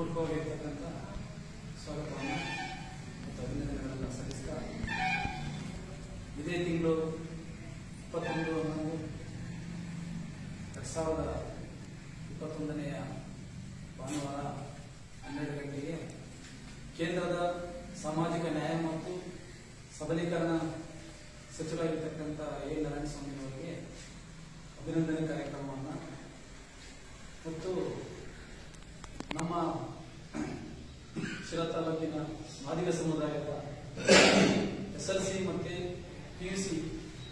ಪೂರ್ವಕವಾಗಿರ್ತಕ್ಕಂಥ ಸ್ವಾಗತವನ್ನು ಮತ್ತು ಅಭಿನಂದನೆಗಳನ್ನು ಸಲ್ಲಿಸ್ತಾ ಇದೇ ತಿಂಗಳು ಇಪ್ಪತ್ತೊಂದು ಹನ್ನೊಂದು ಎರಡು ಸಾವಿರದ ಇಪ್ಪತ್ತೊಂದನೆಯ ಭಾನುವಾರ ಹನ್ನೆರಡು ಗಂಟೆಗೆ ಕೇಂದ್ರದ ಸಾಮಾಜಿಕ ನ್ಯಾಯ ಮತ್ತು ಸಬಲೀಕರಣ ಸಚಿವರಾಗಿರ್ತಕ್ಕಂಥ ಎ ನಾರಾಯಣಸ್ವಾಮಿ ಅವರಿಗೆ ಅಭಿನಂದನೆ ಕಾರ್ಯಕ್ರಮವನ್ನು ಮತ್ತು ನಮ್ಮ ಶಿರಾ ತಾಲೂಕಿನ ಮಾದಿಗ ಸಮುದಾಯದ ಎಸ್ ಎಲ್ ಸಿ ಮತ್ತು ಪಿ ಯು ಸಿ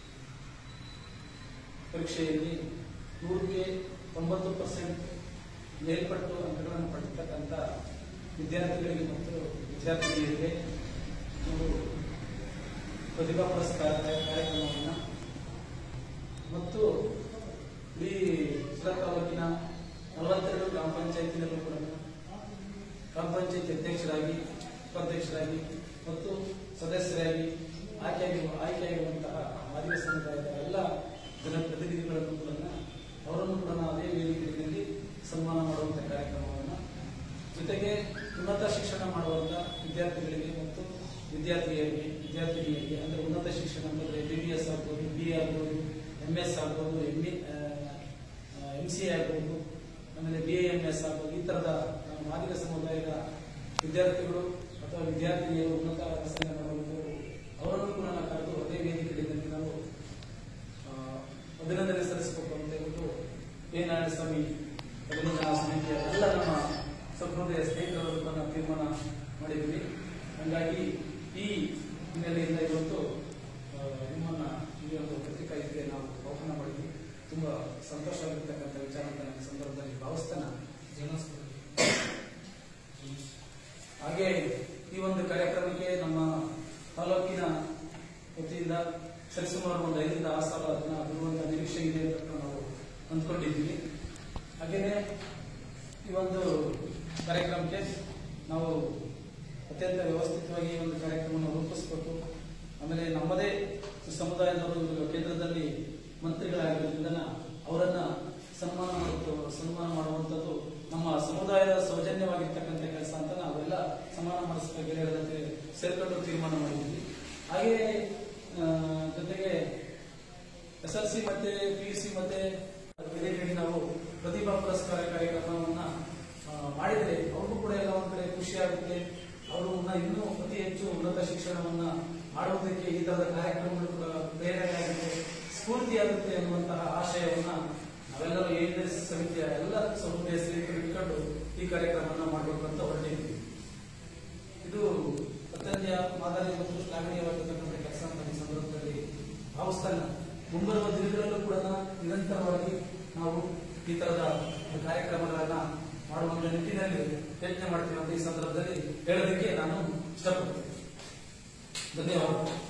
ಪರೀಕ್ಷೆಯಲ್ಲಿ ನೂರಕ್ಕೆ ತೊಂಬತ್ತು ಪರ್ಸೆಂಟ್ ಮೇಲ್ಪಟ್ಟು ಅಂಕಗಳನ್ನು ಪಡೆದಿರ್ತಕ್ಕಂಥ ವಿದ್ಯಾರ್ಥಿಗಳಿಗೆ ಮತ್ತು ವಿದ್ಯಾರ್ಥಿನಿಯರಿಗೆ ಒಂದು ಪ್ರತಿಭಾ ಪುರಸ್ಕಾರ ಕಾರ್ಯಕ್ರಮವನ್ನು ಮತ್ತು ಈ ಶಿರಾ ತಾಲೂಕಿನ ನಲವತ್ತೆರಡು ಗ್ರಾಮ ಪಂಚಾಯತಿನಲ್ಲೂ ಕೂಡ ಗ್ರಾಮ ಪಂಚಾಯತಿ ಅಧ್ಯಕ್ಷರಾಗಿ ಉಪಾಧ್ಯಕ್ಷರಾಗಿ ಮತ್ತು ಸದಸ್ಯರಾಗಿ ಆಯ್ಕೆಯಾಗಿ ಆಯ್ಕೆಯಾಗಿರುವಂತಹ ಮಾದಿಗ ಸಮುದಾಯದ ಎಲ್ಲ ಜನಪ್ರತಿನಿಧಿಗಳನ್ನು ಕೂಡ ಅವರನ್ನು ಕೂಡ ಅದೇ ವೇದಿಕೆಯಲ್ಲಿ ಸನ್ಮಾನ ಮಾಡುವಂತಹ ಕಾರ್ಯಕ್ರಮವನ್ನು ಜೊತೆಗೆ ಉನ್ನತ ಶಿಕ್ಷಣ ಮಾಡುವಂತ ವಿದ್ಯಾರ್ಥಿಗಳಿಗೆ ಮತ್ತು ವಿದ್ಯಾರ್ಥಿಯರಿಗೆ ವಿದ್ಯಾರ್ಥಿನಿಯರಿಗೆ ಅಂದ್ರೆ ಉನ್ನತ ಶಿಕ್ಷಣ ಅಂದ್ರೆ ಬಿ ಬಿ ಎಸ್ ಆಗ್ಬೋದು ಬಿ ಎ ಆಗ್ಬೋದು ಎಂ ಎಸ್ ಆಗ್ಬೋದು ಎಂ ಎ ಎಂ ಸಿ ಆಗ್ಬೋದು ಆಮೇಲೆ ಬಿ ಎ ಎಂ ಎಸ್ ಆಗ್ಬೋದು ಈ ತರದ ನಮ್ಮ ಮಾದಿಗ ಸಮುದಾಯದ ವಿದ್ಯಾರ್ಥಿಗಳು ಅಥವಾ ವಿದ್ಯಾರ್ಥಿನಿಯರು ಉನ್ನತ ವ್ಯಾಸಂಗ ಮಾಡುವಂತವರು ಅವರನ್ನು ಕೂಡ ನಾವು ಕರೆದು ಅದೇ ವೇದಿಕೆಯಲ್ಲಿ ನಾವು ಆ, ಅಭಿನಂದನೆ ಸಲ್ಲಿಸಬೇಕು ಅಂತ ಹೇಳ್ಬಿಟ್ಟು ಎ ನಾರಾಯಣಸ್ವಾಮಿ ಅಭಿನಂದನಾ ಸಮಿತಿಯ ಎಲ್ಲ ನಮ್ಮ ಸಹೃದಯ ಸ್ನೇಹಿತರು ಕೂಡ ನಾವು ತೀರ್ಮಾನ ಮಾಡಿದ್ವಿ ಹಾಗಾಗಿ ಈ ಹಿನ್ನೆಲೆಯಿಂದ ಇವತ್ತು ಆ, ನಿಮ್ಮನ್ನ ಈ ಒಂದು ಪತ್ರಿಕಾ ಇದಕ್ಕೆ ನಾವು ಆಹ್ವಾನ ಮಾಡಿದ್ವಿ ತುಂಬಾ ಸಂತೋಷವಾಗಿರ್ತಕ್ಕಂಥ ವಿಚಾರ ಅಂತ ನನ್ನ ಸಂದರ್ಭದಲ್ಲಿ ಭಾವಿಸ್ತಾನ ಹಾಗೆ ಈ ಒಂದು ಕಾರ್ಯಕ್ರಮಕ್ಕೆ ನಮ್ಮ ತಾಲೂಕಿನ ವತಿಯಿಂದ ಸರಿಸುಮಾರು ಒಂದು ಐದರಿಂದ ಆರು ಸಾವಿರ ಜನ ಬರುವಂತ ನಿರೀಕ್ಷೆ ಇದೆ ಅಂತ ನಾವು ಅಂದ್ಕೊಂಡಿದ್ದೀವಿ ಹಾಗೇನೆ ಈ ಒಂದು ಕಾರ್ಯಕ್ರಮಕ್ಕೆ ನಾವು ಅತ್ಯಂತ ವ್ಯವಸ್ಥಿತವಾಗಿ ಈ ಒಂದು ಕಾರ್ಯಕ್ರಮವನ್ನು ರೂಪಿಸಬೇಕು ಆಮೇಲೆ ನಮ್ಮದೇ ಸಮುದಾಯದವರು ಇವಾಗ ಕೇಂದ್ರದಲ್ಲಿ ಮಂತ್ರಿಗಳಾಗಿರೋದ್ರಿಂದ ಅವರನ್ನ ಸನ್ಮಾನ ಮತ್ತು ಸನ್ಮಾನ ಮಾಡುವಂಥದ್ದು ನಮ್ಮ ಸಮುದಾಯದ ಸೌಜನ್ಯವಾಗಿರ್ತಕ್ಕಂಥ ಕೆಲಸ ಅಂತ ನಾವೆಲ್ಲ ಸನ್ಮಾನ ಮಾಡಿಸ್ಬೇಕು ಗೆಳೆಯರ ಸೇರ್ಕೊಂಡು ತೀರ್ಮಾನ ಮಾಡಿದ್ವಿ ಹಾಗೆ ಆ, ಜೊತೆಗೆ ಎಸ್ ಎಲ್ ಸಿ ಮತ್ತೆ ಪಿ ಯು ಸಿ ಮತ್ತೆ ವೇದಿಕೆಗೆ ನಾವು ಪ್ರತಿಭಾ ಪುರಸ್ಕಾರ ಕಾರ್ಯಕ್ರಮವನ್ನ ಆ, ಮಾಡಿದ್ರೆ ಅವ್ರಿಗೂ ಕೂಡ ಎಲ್ಲ ಒಂದ್ ಕಡೆ ಖುಷಿ ಆಗುತ್ತೆ ಅವರು ಇನ್ನೂ ಅತಿ ಹೆಚ್ಚು ಉನ್ನತ ಶಿಕ್ಷಣವನ್ನ ಮಾಡುವುದಕ್ಕೆ ಈ ತರದ ಕಾರ್ಯಕ್ರಮಗಳು ಕೂಡ ಪ್ರೇರಣೆ ಆಗುತ್ತೆ ಸ್ಫೂರ್ತಿಯಾಗುತ್ತೆ ಅನ್ನುವಂತಹ ಆಶಯವನ್ನ ನಾವೆಲ್ಲರೂ ಏನಿದೆ ಸಮಿತಿಯ ಎಲ್ಲ ಸಮುದಾಯ ಸ್ನೇಹಿತರು ಇಟ್ಕೊಂಡು ಈ ಕಾರ್ಯಕ್ರಮವನ್ನ ಮಾಡಬೇಕು ಅಂತ ಹೊರಟಿದ್ವಿ ಇದು ಅತ್ಯಂತ ಮಾದರಿ ಮತ್ತು ಶ್ಲಾಘನೀಯವಾಗಿರ್ತಕ್ಕಂಥ ಕೆಲಸ ಅಂತ ಈ ಸಂದರ್ಭದಲ್ಲಿ ಭಾವಿಸ್ತಾನೆ ಮುಂಬರುವ ದಿನಗಳಲ್ಲೂ ಕೂಡ ನಿರಂತರವಾಗಿ ನಾವು ಈ ತರದ ಒಂದು ಕಾರ್ಯಕ್ರಮಗಳನ್ನ ಮಾಡುವಂತ ನಿಟ್ಟಿನಲ್ಲಿ ಪ್ರಯತ್ನ ಮಾಡ್ತೀವಿ ಅಂತ ಈ ಸಂದರ್ಭದಲ್ಲಿ ಹೇಳೋದಕ್ಕೆ ನಾನು ಇಷ್ಟಪಡ್ತೀನಿ ಧನ್ಯವಾದ